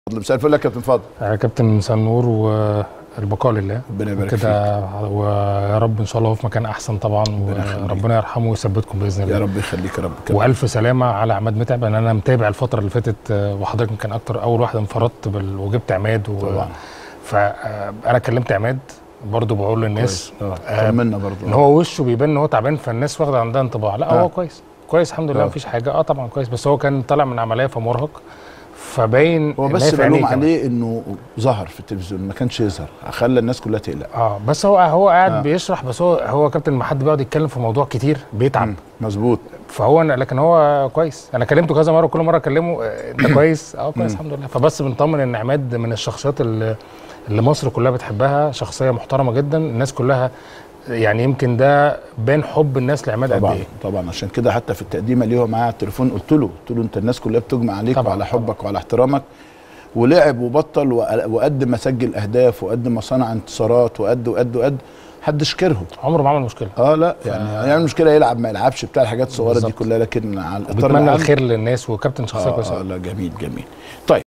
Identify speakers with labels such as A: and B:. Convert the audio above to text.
A: مساء الفل يا كابتن فاضل
B: آه، كابتن سنور والبقاء لله
A: ربنا يبارك فيك
B: كده ويا رب ان شاء الله هو في مكان احسن طبعا
A: يخليك.
B: وربنا يرحمه ويثبتكم باذن
A: يا
B: الله
A: رب يخليك يا رب كده.
B: والف سلامه على عماد متعب لان انا متابع الفتره اللي فاتت آه، وحضرتك يمكن اكتر اول واحد انفردت بال... وجبت عماد و...
A: طبعا
B: فانا كلمت عماد برضو بقول للناس
A: كويس.
B: آه،
A: آه. طمنا برضه
B: ان هو وشه بيبان ان هو تعبان فالناس واخده عندها انطباع لا
A: آه.
B: هو كويس كويس الحمد لله
A: آه.
B: مفيش حاجه اه طبعا كويس بس هو كان طالع من عمليه فمرهق فباين
A: هو
B: إن
A: بس
B: هي في عينيه
A: بلوم
B: كمان.
A: عليه انه ظهر في التلفزيون ما كانش يظهر خلى الناس كلها تقلق
B: اه بس هو هو قاعد
A: آه.
B: آه. بيشرح بس هو هو كابتن لما حد بيقعد يتكلم في موضوع كتير بيتعب
A: مم. مظبوط
B: فهو أنا لكن هو كويس انا كلمته كذا مره كل مره اكلمه آه، انت كويس اه كويس
A: مم.
B: الحمد لله فبس بنطمن ان عماد من الشخصيات اللي, اللي مصر كلها بتحبها شخصيه محترمه جدا الناس كلها يعني يمكن ده بان حب الناس لعماد قد
A: طبعا
B: ايه
A: طبعا عشان كده حتى في التقديمه ليه هو معايا على التليفون قلت له قلت له انت الناس كلها بتجمع عليك
B: طبعاً،
A: وعلى
B: طبعاً.
A: حبك وعلى احترامك ولعب وبطل وق- وقد ما سجل اهداف وقد ما صنع انتصارات وقد وقد وقد حدش كرهه
B: عمره ما عمل مشكله
A: اه لا يعني يعمل مشكله يلعب ما يلعبش بتاع الحاجات الصغيره دي
B: بالظبط.
A: كلها لكن على الاطار
B: بيتمنى
A: العام
B: الخير للناس وكابتن شخصيه
A: آه
B: كويسه
A: آه لا جميل جميل طيب